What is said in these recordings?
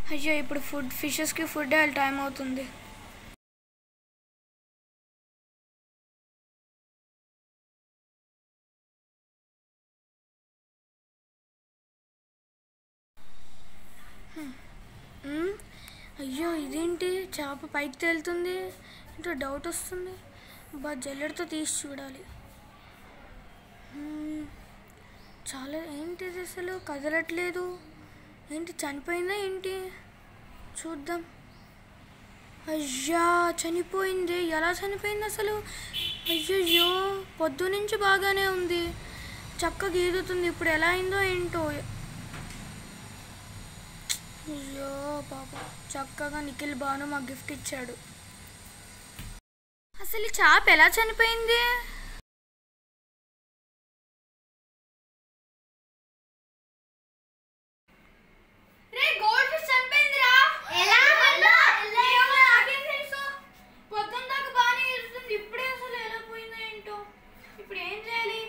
అయ్యో ఇప్పుడు ఫుడ్ ఫిషెస్కి ఫుడ్ వేయాలి టైం అవుతుంది మ్మ్. అయ్యో ఇదేంటి చేప పైకి తేలుతుంది ఏంటో డౌట్ వస్తుంది బా జల్లెడతో తీసి చూడాలి మ్మ్. చాలా ఏంటి ఇది అసలు కదలట్లేదు ఏంటి చనిపోయిందా ఏంటి చూద్దాం అయ్యా చనిపోయింది ఎలా చనిపోయింది అసలు అయ్యయ్యో పొద్దు నుంచి బాగానే ఉంది చక్కగా ఈదుతుంది ఇప్పుడు ఎలా అయిందో ఏంటో అయ్యో పాప చక్కగా నిఖిల్ బాను మాకు గిఫ్ట్ ఇచ్చాడు అసలు ఈ చాప ఎలా చనిపోయింది రే గోల్డ్ ఫిష్ చనిపోయిందిరా ఎలా? ఎలా? ఏమో నాకేం తెలుసు పొద్దున్న దాకా బాగానే ఇస్తుంది ఇప్పుడే అసలు ఎలా పోయిందో ఏంటో ఇప్పుడు ఏం చేయాలి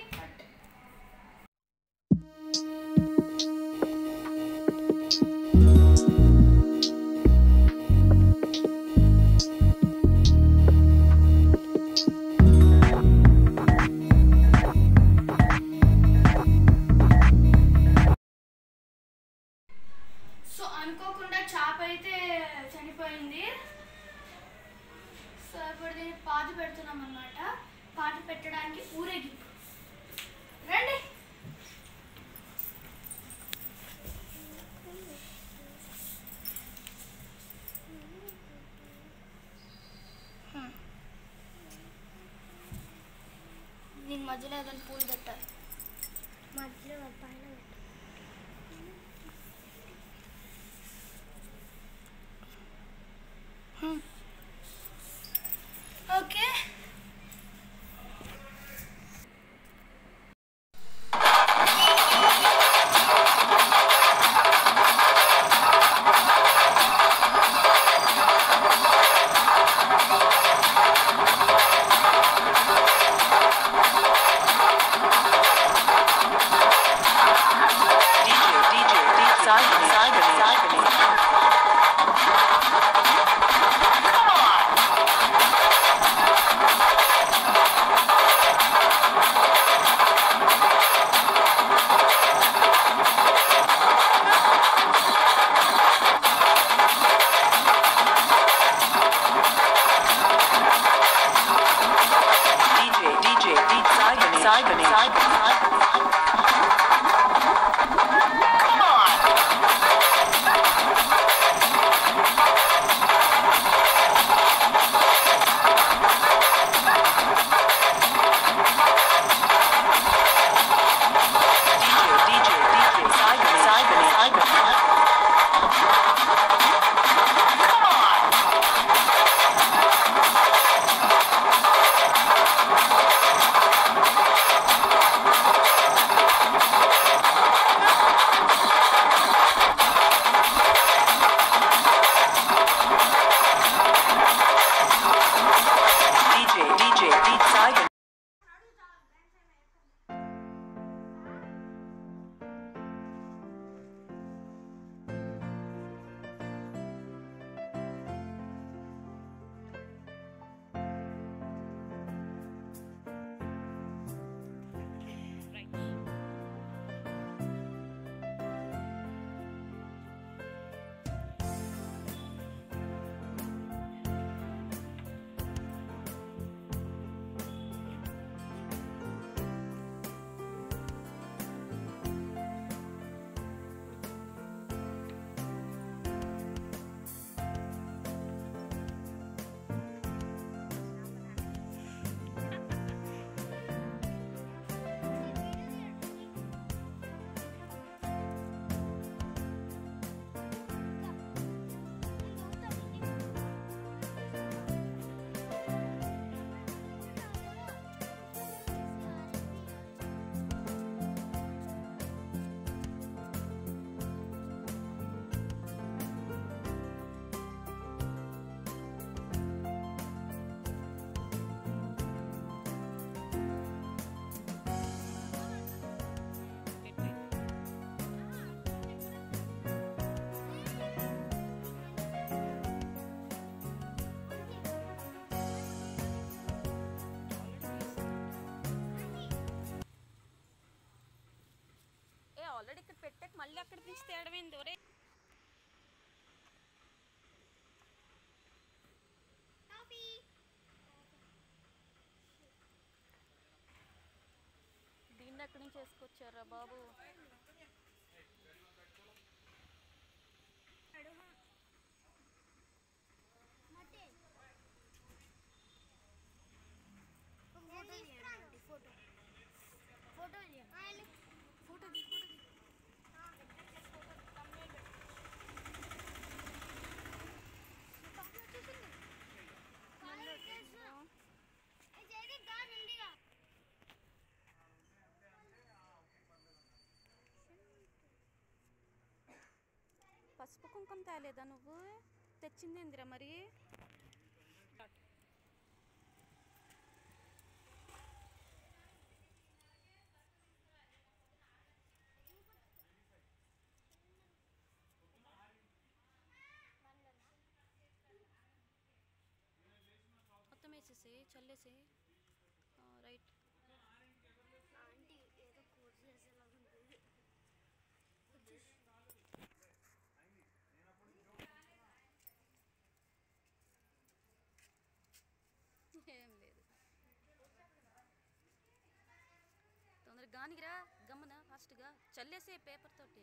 సో అనుకోకుండా చాప అయితే చనిపోయింది సో ఇప్పుడు దీన్ని పాతి పెడుతున్నాం అనమాట పాతి పెట్టడానికి ఊరేగింపు రండి హ్మ్. దీని మధ్యలో ఏదైనా పూలు పెట్టాలి మధ్యలో పైన పెట్టు. Okay DJ, DJ, DJ, Simon, Simon, Simon. DJ, DJ, DJ, Simon, Simon, Simon, Simon. DJ, DJ, DJ, Simon, Simon, Simon, Simon. ఇవన్నీ ఎక్కడి నుంచి వేసుకొచ్చారా బాబు ఫోటో ఫోటో ఫోటో పసుపు కుంకుమ తేలేదా నువ్వు తెచ్చిందేందిరా మరి మొత్తం వేసేసి చల్లేసి రైట్ ఆంటీ ఏదో కోర్స్ చేసేలా ఉంది ఏం లేదు తొందరగా గానిగిరా గమ్మన ఫాస్ట్గా చల్లేసే పేపర్ తోటి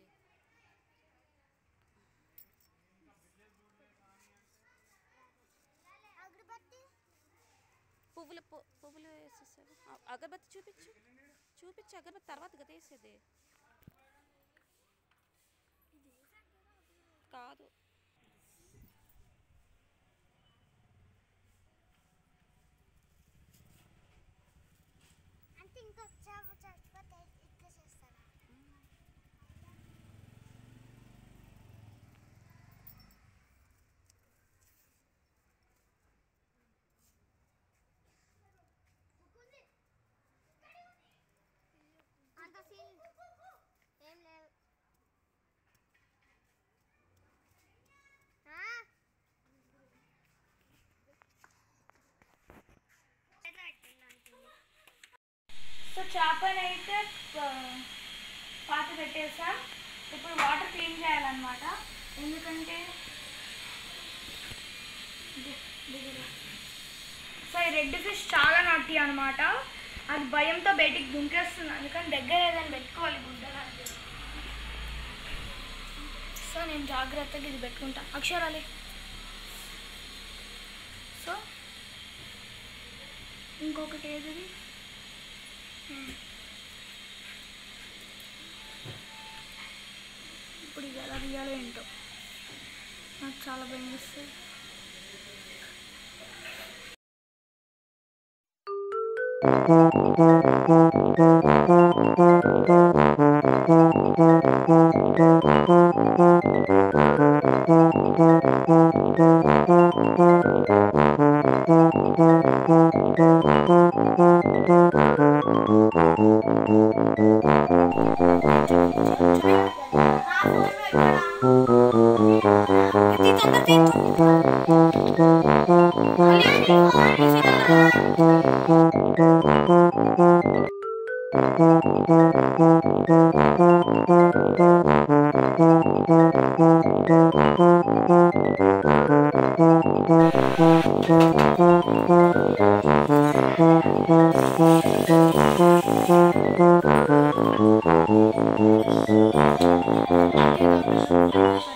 అగరబత్తి పువ్వులు పు- పువ్వులు వేసేసావు ఆ, అగరబత్తి చూపించు చూపించు అగరబత్తి తర్వాత కదా వేసేది కాదు అంటే ఇంకొక చావు చచ్చిపోతే ఇక్కడ చేస్తారా అంత సీన్ ఏం లేదు ఆ? సో చేపని అయితే ప- పాత పెట్టేసాం ఇప్పుడు వాటర్ క్లీన్ చేయాలన్నమాట ఎందుకంటే ది- దిగురా. సో ఈ రెడ్ ఫిష్ చాలా నట్టి అనమాట అది భయంతో బయటికి దుంకేస్తుంది అందుకని దగ్గర ఏదైనా పెట్టుకోవాలి గుడ్డలాంటి సో నేను జాగ్రత్తగా ఇది పెట్టుకుంటా అక్షరాలే సో ఇంకొకటి ఏది ఇప్పుడు ఇది ఎలా తీయాలో ఏంటో నాకు చాలా భయం వేస్తుంది ఆ